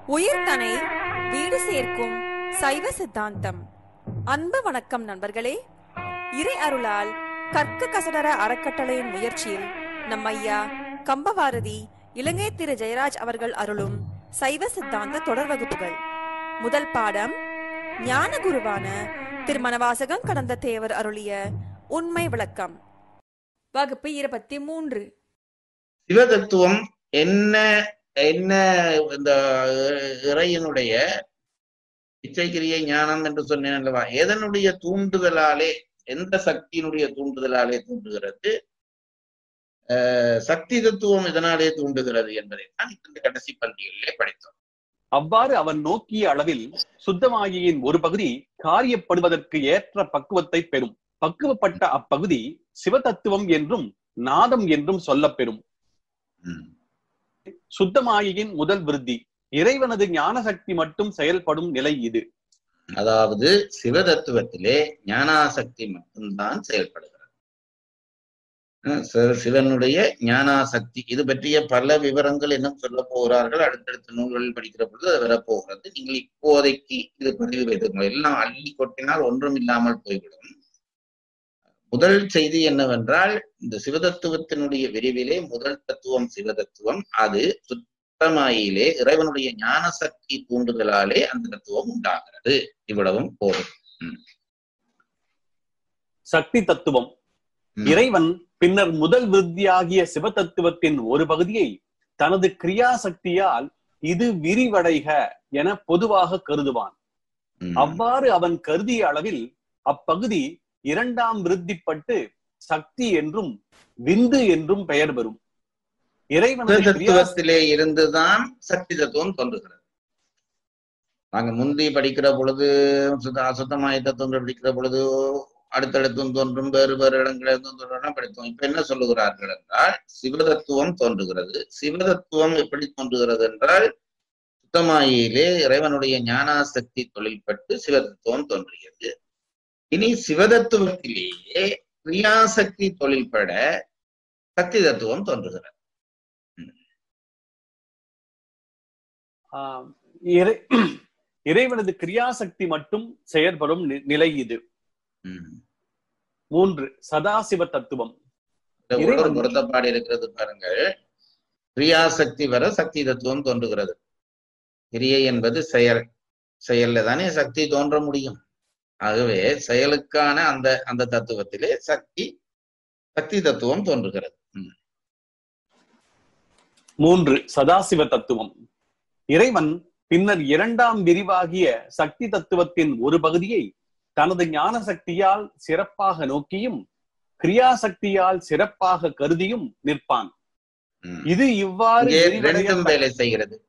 உயிர்தனை வீடு சேர்க்கும் சைவ சித்தாந்தம் அன்பு வணக்கம் நண்பர்களே இறை அருளால் கற்க கசடர அறக்கட்டளையின் முயற்சியில் நம் ஐயா கம்பவாரதி இலங்கை திரு ஜெயராஜ் அவர்கள் அருளும் சைவ சித்தாந்த தொடர் வகுப்புகள் முதல் பாடம் ஞான குருவான திருமணவாசகம் கடந்த தேவர் அருளிய உண்மை விளக்கம் வகுப்பு இருபத்தி மூன்று சிவதத்துவம் என்ன என்ன இந்த இறையினுடைய இச்சைக்கிரிய ஞானம் என்று சொன்னேன் அல்லவா எதனுடைய தூண்டுதலாலே எந்த சக்தியினுடைய தூண்டுதலாலே தூண்டுகிறது அஹ், சக்தி தத்துவம் இதனாலே தூண்டுகிறது என்பதை தான் இந்த கடைசி பந்திகளிலே படித்தோம் அவ்வாறு அவன் நோக்கிய அளவில் சுத்தமாகியின் ஒரு பகுதி காரியப்படுவதற்கு ஏற்ற பக்குவத்தை பெறும் பக்குவப்பட்ட அப்பகுதி சிவதத்துவம் என்றும் நாதம் என்றும் சொல்லப்பெறும் ம். சுத்தமாகியின் முதல் விருத்தி இறைவனது ஞான சக்தி மட்டும் செயல்படும் நிலை இது அதாவது சிவதத்துவத்திலே ஞானாசக்தி மட்டும்தான் செயல்படுகிறது அஹ் சிவ- சிவனுடைய ஞானாசக்தி இது பற்றிய பல விவரங்கள் இன்னும் சொல்ல போகிறார்கள் அடுத்தடுத்த நூல்களில் படிக்கிற பொழுது அது வரப்போகிறது நீங்கள் இப்போதைக்கு இது பதிவு வைத்துக்கணும் எல்லாம் அள்ளி கொட்டினால் ஒன்றும் இல்லாமல் போய்விடும் முதல் செய்தி என்னவென்றால் இந்த சிவதத்துவத்தினுடைய விரிவிலே முதல் தத்துவம் சிவதத்துவம் அது சுத்தமாயிலே இறைவனுடைய ஞான சக்தி தூண்டுதலாலே அந்த தத்துவம் உண்டாகிறது இவ்வளவும் போதும் சக்தி தத்துவம் ம். இறைவன் பின்னர் முதல் விருத்தியாகிய சிவதத்துவத்தின் ஒரு பகுதியை தனது கிரியா சக்தியால் இது விரிவடைக என பொதுவாக கருதுவான் ம். அவ்வாறு அவன் கருதிய அளவில் அப்பகுதி இரண்டாம் விருத்திப்பட்டு சக்தி என்றும் விந்து என்றும் பெயர் பெறும் இறைவனது கிரியா தத்துவத்திலே இருந்துதான் சக்தி தத்துவம் தோன்றுகிறது நாங்க முந்தி படிக்கிற பொழுது சுத்த அசுத்தமாய தத்துவம் படிக்கிற பொழுது அடுத்தடுத்தும் தோன்றும் வேறு வேறு இடங்களிலும் தோன்றலாம் படித்தோம் இப்ப என்ன சொல்லுகிறார்கள் என்றால் சிவதத்துவம் தோன்றுகிறது சிவதத்துவம் எப்படி தோன்றுகிறது என்றால் சுத்தமாயிலே இறைவனுடைய ஞானாசக்தி தொழில்பட்டு சிவதத்துவம் தோன்றுகிறது இனி சிவதத்துவத்திலேயே கிரியாசக்தி தொழில்பட சக்தி தத்துவம் தோன்றுகிறது ஆஹ் இறை இறைவனது கிரியாசக்தி மட்டும் செயற்படும் நி- நிலை இது ம். மூன்று சதாசிவ தத்துவம் இந்த ஒரு இறைவன் பொருத்தப்பாடு இருக்கிறது பாருங்கள் கிரியாசக்தி வர சக்தி தத்துவம் தோன்றுகிறது கிரியை என்பது செயல் செயல்ல தானே சக்தி தோன்ற முடியும் ஆகவே செயலுக்கான அந்த அந்த தத்துவத்திலே சக்தி சக்தி தத்துவம் தோன்றுகிறது ம். மூன்று சதாசிவ தத்துவம் இறைவன் பின்னர் இரண்டாம் விரிவாகிய சக்தி தத்துவத்தின் ஒரு பகுதியை தனது ஞான சக்தியால் சிறப்பாக நோக்கியும் கிரியாசக்தியால் சிறப்பாக கருதியும் நிற்பான் ம். இது இவ்வாறு இங்கே விரிவடைய ரெண்டும் வேலை செய்கிறது